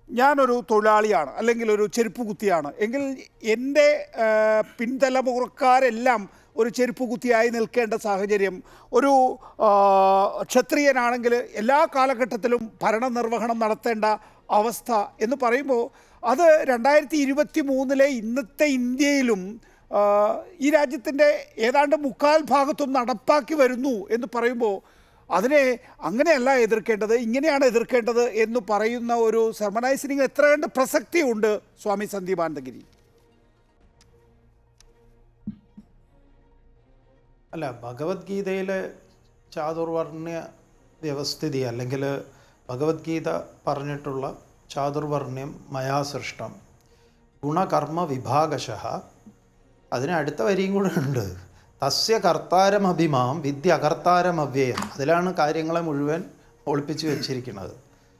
ഞാനൊരു തൊഴിലാളിയാണ് അല്ലെങ്കിൽ ഒരു ചെരുപ്പ് കുത്തിയാണ് എങ്കിൽ എൻ്റെ ആ, പിൻതലമുറക്കാരെല്ലാം ഒരു ചെരുപ്പ് കുത്തിയായി നിൽക്കേണ്ട സാഹചര്യം ഒരു ആ, ക്ഷത്രിയനാണെങ്കിൽ എല്ലാ കാലഘട്ടത്തിലും ഭരണനിർവഹണം നടത്തേണ്ട അവസ്ഥ എന്ന് പറയുമ്പോൾ അത് രണ്ടായിരത്തി ഇരുപത്തി മൂന്നിലെ ഇന്നത്തെ ഇന്ത്യയിലും ആ, ഈ രാജ്യത്തിൻ്റെ ഏതാണ്ട് മുക്കാൽ ഭാഗത്തും നടപ്പാക്കി വരുന്നു എന്ന് പറയുമ്പോൾ അതിനെ അങ്ങനെയല്ല എതിർക്കേണ്ടത് ഇങ്ങനെയാണ് എതിർക്കേണ്ടത് എന്ന് പറയുന്ന ഒരു സർമനൈസിനിങ് എത്ര കണ്ട് പ്രസക്തിയുണ്ട് സ്വാമി സന്ദീപാനന്ദഗിരി അല്ല ഭഗവത്ഗീതയിലെ ചാതുർവർണ്ണ്യ വ്യവസ്ഥിതി അല്ലെങ്കിൽ ഭഗവത്ഗീത പറഞ്ഞിട്ടുള്ള ചാതുർവർണ്ണ്യം മയാ സൃഷ്ടം ഗുണകർമ്മ വിഭാഗശ അതിന് അടുത്ത വരിയും കൂടെ ഉണ്ട് തസ്യ കർത്താരമഭിമാം വിദ്യ അകർത്താരമവ്യയം അതിലാണ് കാര്യങ്ങളെ മുഴുവൻ ഒളിപ്പിച്ച് വെച്ചിരിക്കുന്നത്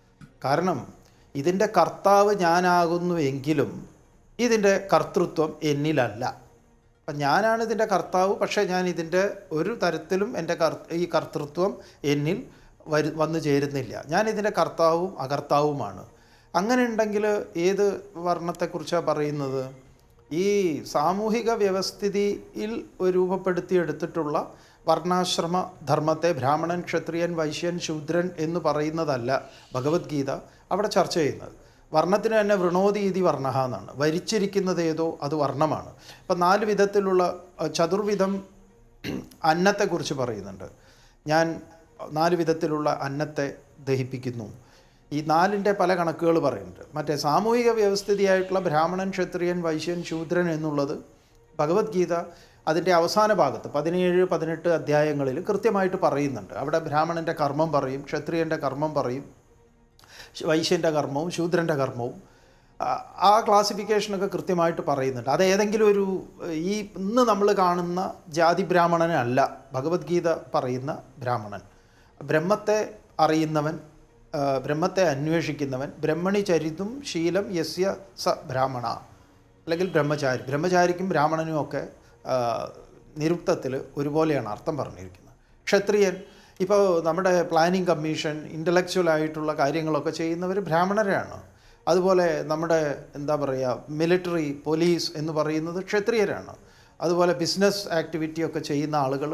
കാരണം ഇതിൻ്റെ കർത്താവ് ഞാനാകുന്നു എങ്കിലും ഇതിൻ്റെ കർത്തൃത്വം എന്നിലല്ല അപ്പം ഞാനാണ് ഇതിൻ്റെ കർത്താവ് പക്ഷേ ഞാൻ ഇതിൻ്റെ ഒരു തരത്തിലും എൻ്റെ കർ ഈ കർത്തൃത്വം എന്നിൽ വരു വന്നു ചേരുന്നില്ല ഞാൻ ഇതിൻ്റെ കർത്താവും അകർത്താവുമാണ് അങ്ങനെ ഉണ്ടെങ്കിൽ ഏത് വർണ്ണത്തെക്കുറിച്ചാണ് പറയുന്നത് ഈ സാമൂഹിക വ്യവസ്ഥിതിയിൽ രൂപപ്പെടുത്തിയെടുത്തിട്ടുള്ള വർണ്ണാശ്രമ ധർമ്മത്തെ ബ്രാഹ്മണൻ ക്ഷത്രിയൻ വൈശ്യൻ ശൂദ്രൻ എന്ന് പറയുന്നതല്ല ഭഗവത്ഗീത അവിടെ ചർച്ച ചെയ്യുന്നത് വർണ്ണത്തിന് തന്നെ വൃണോദീതി വർണ്ണ എന്നാണ് വരിച്ചിരിക്കുന്നത് ഏതോ അത് വർണ്ണമാണ് ഇപ്പം നാല് വിധത്തിലുള്ള അഹ്, ചതുർവിധം അന്നത്തെക്കുറിച്ച് പറയുന്നുണ്ട് ഞാൻ നാല് വിധത്തിലുള്ള അന്നത്തെ ദഹിപ്പിക്കുന്നു ഈ നാലിൻ്റെ പല കണക്കുകൾ പറയുന്നുണ്ട് മറ്റേ സാമൂഹിക വ്യവസ്ഥിതിയായിട്ടുള്ള ബ്രാഹ്മണൻ ക്ഷത്രിയൻ വൈശ്യൻ ശൂദ്രൻ എന്നുള്ളത് ഭഗവത്ഗീത അതിൻ്റെ അവസാന ഭാഗത്ത് പതിനേഴ് പതിനെട്ട് അധ്യായങ്ങളിൽ കൃത്യമായിട്ട് പറയുന്നുണ്ട് അവിടെ ബ്രാഹ്മണൻ്റെ കർമ്മം പറയും ക്ഷത്രിയൻ്റെ കർമ്മം പറയും വൈശ്യൻ്റെ കർമ്മവും ശൂദ്രൻ്റെ കർമ്മവും ആ- ആ ക്ലാസിഫിക്കേഷനൊക്കെ കൃത്യമായിട്ട് പറയുന്നുണ്ട് അത് ഏതെങ്കിലും ഒരു ഈ ഇന്ന് നമ്മൾ കാണുന്ന ജാതി ബ്രാഹ്മണനല്ല ഭഗവത്ഗീത പറയുന്ന ബ്രാഹ്മണൻ ബ്രഹ്മത്തെ അറിയുന്നവൻ ആ, ബ്രഹ്മത്തെ അന്വേഷിക്കുന്നവൻ ബ്രഹ്മണി ചരിതും ശീലം യസ്യ സ ബ്രാഹ്മണ അല്ലെങ്കിൽ ബ്രഹ്മചാരി ബ്രഹ്മചാരിക്കും ബ്രാഹ്മണനും ഒക്കെ നിരുക്തത്തിൽ ഒരുപോലെയാണ് അർത്ഥം പറഞ്ഞിരിക്കുന്നത് ക്ഷത്രിയൻ ഇപ്പോൾ നമ്മുടെ പ്ലാനിംഗ് കമ്മീഷൻ ഇൻ്റലക്ച്വൽ ആയിട്ടുള്ള കാര്യങ്ങളൊക്കെ ചെയ്യുന്നവർ ബ്രാഹ്മണരാണ് അതുപോലെ നമ്മുടെ എന്താ പറയുക മിലിറ്ററി പോലീസ് എന്ന് പറയുന്നത് ക്ഷത്രിയരാണ് അതുപോലെ ബിസിനസ് ആക്ടിവിറ്റി ഒക്കെ ചെയ്യുന്ന ആളുകൾ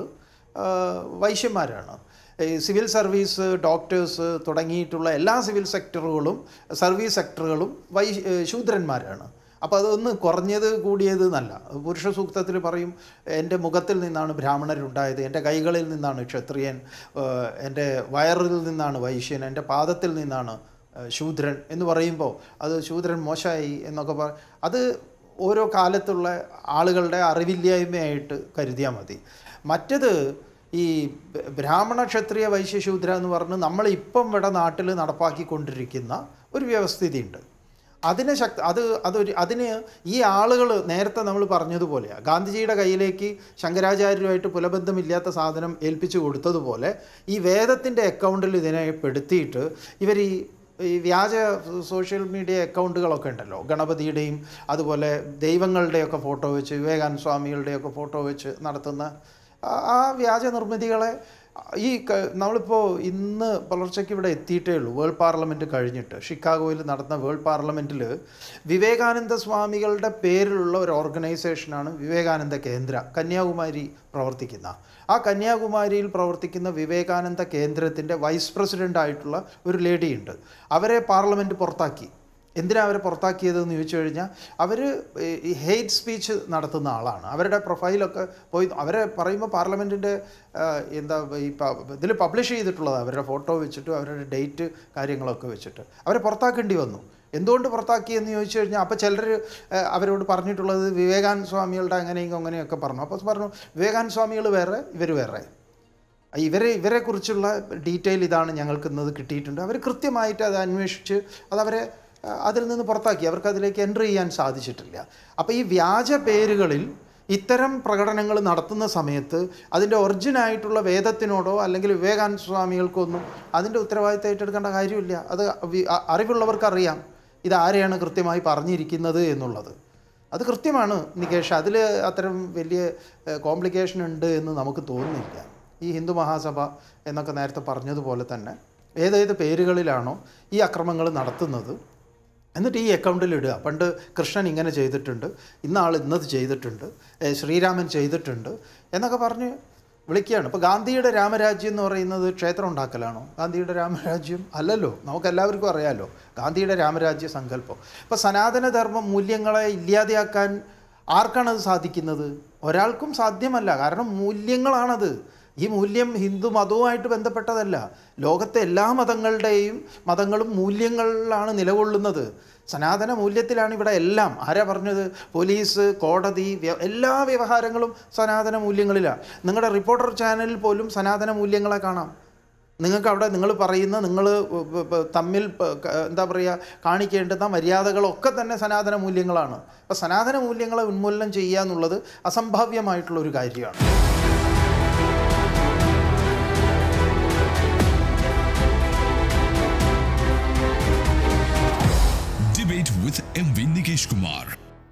വൈശ്യന്മാരാണ് ഈ സിവിൽ സർവീസ് ഡോക്ടേഴ്സ് തുടങ്ങിയിട്ടുള്ള എല്ലാ സിവിൽ സെക്ടറുകളും സർവീസ് സെക്ടറുകളും വൈ ഏഹ് ശൂദ്രന്മാരാണ് അപ്പോൾ അതൊന്ന് കുറഞ്ഞത് കൂടിയത് എന്നല്ല പുരുഷ സൂക്തത്തിൽ പറയും എൻ്റെ മുഖത്തിൽ നിന്നാണ് ബ്രാഹ്മണരുണ്ടായത് എൻ്റെ കൈകളിൽ നിന്നാണ് ക്ഷത്രിയൻ ഏഹ് എൻ്റെ വയറിൽ നിന്നാണ് വൈശ്യൻ എൻ്റെ പാദത്തിൽ നിന്നാണ് ഏഹ് ശൂദ്രൻ എന്ന് പറയുമ്പോൾ അത് ശൂദ്രൻ മോശമായി എന്നൊക്കെ പറ അത് ഓരോ കാലത്തുള്ള ആളുകളുടെ അറിവില്ലായ്മയായിട്ട് കരുതിയാൽ മതി മറ്റത് ഈ ബ- ബ്രാഹ്മണ ക്ഷത്രിയ വൈശ്യ ശൂദ്ര എന്ന് പറഞ്ഞ് നമ്മൾ ഇപ്പം ഇവിടെ നാട്ടിൽ നടപ്പാക്കിക്കൊണ്ടിരിക്കുന്ന ഒരു വ്യവസ്ഥിതിയുണ്ട് അതിന് ശക്തി അത് അതൊരു അതിന് ഈ ആളുകൾ നേരത്തെ നമ്മൾ പറഞ്ഞതുപോലെയാണ് ഗാന്ധിജിയുടെ കയ്യിലേക്ക് ശങ്കരാചാര്യരുമായിട്ട് പുലബന്ധമില്ലാത്ത സാധനം ഏൽപ്പിച്ചു കൊടുത്തതുപോലെ ഈ വേദത്തിൻ്റെ അക്കൗണ്ടിൽ ഇതിനെ പെടുത്തിയിട്ട് ഇവർ ഈ ഈ വ്യാജ സോഷ്യൽ മീഡിയ അക്കൗണ്ടുകളൊക്കെ ഉണ്ടല്ലോ ഗണപതിയുടെയും അതുപോലെ ദൈവങ്ങളുടെയൊക്കെ ഫോട്ടോ വെച്ച് വിവേകാനന്ദ സ്വാമികളുടെയൊക്കെ ഫോട്ടോ വെച്ച് നടത്തുന്ന ആ- ആ വ്യാജ നിർമ്മിതികളെ ഈ ക- നമ്മളിപ്പോൾ ഇന്ന് പുലർച്ചയ്ക്ക് ഇവിടെ എത്തിയിട്ടേ ഉള്ളൂ വേൾഡ് പാർലമെൻറ്റ് കഴിഞ്ഞിട്ട് ഷിക്കാഗോയിൽ നടന്ന വേൾഡ് പാർലമെൻറ്റിൽ വിവേകാനന്ദ സ്വാമികളുടെ പേരിലുള്ള ഒരു ഓർഗനൈസേഷനാണ് വിവേകാനന്ദ കേന്ദ്ര കന്യാകുമാരി പ്രവർത്തിക്കുന്ന ആ കന്യാകുമാരിയിൽ പ്രവർത്തിക്കുന്ന വിവേകാനന്ദ കേന്ദ്രത്തിൻ്റെ വൈസ് പ്രസിഡൻ്റ് ആയിട്ടുള്ള ഒരു ലേഡിയുണ്ട് അവരെ പാർലമെൻറ്റ് പുറത്താക്കി എന്തിനാ അവരെ പുറത്താക്കിയതെന്ന് ചോദിച്ചു കഴിഞ്ഞാൽ അവർ ഈ ഹെയ്റ്റ് സ്പീച്ച് നടത്തുന്ന ആളാണ് അവരുടെ പ്രൊഫൈലൊക്കെ പോയി അവരെ പറയുമ്പോൾ പാർലമെൻറ്റിൻ്റെ എന്താ ഈ ഇതിൽ പബ്ലിഷ് ചെയ്തിട്ടുള്ളത് അവരുടെ ഫോട്ടോ വെച്ചിട്ട് അവരുടെ ഡേറ്റ് കാര്യങ്ങളൊക്കെ വെച്ചിട്ട് അവരെ പുറത്താക്കേണ്ടി വന്നു എന്തുകൊണ്ട് പുറത്താക്കിയെന്ന് ചോദിച്ചു കഴിഞ്ഞാൽ അപ്പോൾ ചിലർ അവരോട് പറഞ്ഞിട്ടുള്ളത് വിവേകാനന്ദ സ്വാമികളുടെ അങ്ങനെയും അങ്ങനെയൊക്കെ പറഞ്ഞു അപ്പോൾ പറഞ്ഞു വിവേകാനന്ദ സ്വാമികൾ വേറെ ഇവർ വേറെ ഇവരെ ഇവരെക്കുറിച്ചുള്ള ഡീറ്റെയിൽ ഇതാണ് ഞങ്ങൾക്ക് ഇന്നത് കിട്ടിയിട്ടുണ്ട് അവർ കൃത്യമായിട്ട് അത് അന്വേഷിച്ച് അതവരെ ആ, അതിൽ നിന്ന് പുറത്താക്കി അവർക്ക് അതിലേക്ക് എൻ്റർ ചെയ്യാൻ സാധിച്ചിട്ടില്ല അപ്പോൾ ഈ വ്യാജ പേരുകളിൽ ഇത്തരം പ്രകടനങ്ങൾ നടത്തുന്ന സമയത്ത് അതിൻ്റെ ഒറിജിനായിട്ടുള്ള വേദത്തിനോടോ അല്ലെങ്കിൽ വിവേകാനന്ദ സ്വാമികൾക്കൊന്നും അതിൻ്റെ ഉത്തരവാദിത്തം ഏറ്റെടുക്കേണ്ട കാര്യമില്ല അത് വി- അ- അറിവുള്ളവർക്കറിയാം ഇത് ആരെയാണ് കൃത്യമായി പറഞ്ഞിരിക്കുന്നത് എന്നുള്ളത് അത് കൃത്യമാണ് നികേഷ് അതിൽ അത്തരം വലിയ കോംപ്ലിക്കേഷൻ ഉണ്ട് എന്ന് നമുക്ക് തോന്നുന്നില്ല ഈ ഹിന്ദു മഹാസഭ എന്നൊക്കെ നേരത്തെ പറഞ്ഞതുപോലെ തന്നെ ഏതേത് പേരുകളിലാണോ ഈ അക്രമങ്ങൾ നടത്തുന്നത് എന്നിട്ട് ഈ അക്കൗണ്ടിൽ ഇടുക പണ്ട് കൃഷ്ണൻ ഇങ്ങനെ ചെയ്തിട്ടുണ്ട് ഇന്നാൾ ഇന്നത് ചെയ്തിട്ടുണ്ട് ഏ, ശ്രീരാമൻ ചെയ്തിട്ടുണ്ട് എന്നൊക്കെ പറഞ്ഞ് വിളിക്കുകയാണ് ഇപ്പോൾ ഗാന്ധിയുടെ രാമരാജ്യം എന്ന് പറയുന്നത് ക്ഷേത്രം ഉണ്ടാക്കലാണോ ഗാന്ധിയുടെ രാമരാജ്യം അല്ലല്ലോ നമുക്ക് എല്ലാവർക്കും അറിയാമല്ലോ ഗാന്ധിയുടെ രാമരാജ്യ സങ്കല്പം ഇപ്പോൾ സനാതനധർമ്മ മൂല്യങ്ങളെ ഇല്ലാതെയാക്കാൻ ആർക്കാണത് സാധിക്കുന്നത് ഒരാൾക്കും സാധ്യമല്ല കാരണം മൂല്യങ്ങളാണത് ഈ മൂല്യം ഹിന്ദു മതവുമായിട്ട് ബന്ധപ്പെട്ടതല്ല ലോകത്തെ എല്ലാ മതങ്ങളുടെയും മതങ്ങളും മൂല്യങ്ങളിലാണ് നിലകൊള്ളുന്നത് സനാതന മൂല്യത്തിലാണ് ഇവിടെ എല്ലാം ആരാ പറഞ്ഞത് പോലീസ് കോടതി വ്യ- എല്ലാ വ്യവഹാരങ്ങളും സനാതന മൂല്യങ്ങളിലാണ് നിങ്ങളുടെ റിപ്പോർട്ടർ ചാനലിൽ പോലും സനാതന മൂല്യങ്ങളെ കാണാം നിങ്ങൾക്ക് അവിടെ നിങ്ങൾ പറയുന്ന നിങ്ങൾ തമ്മിൽ പ- ക- എന്താ പറയുക കാണിക്കേണ്ടുന്ന മര്യാദകളൊക്കെ തന്നെ സനാതന മൂല്യങ്ങളാണ് അപ്പോൾ സനാതന മൂല്യങ്ങളെ ഉന്മൂലനം ചെയ്യുക എന്നുള്ളത് അസംഭാവ്യമായിട്ടുള്ള ഒരു കാര്യമാണ് Debate with MV Nikesh Kumar.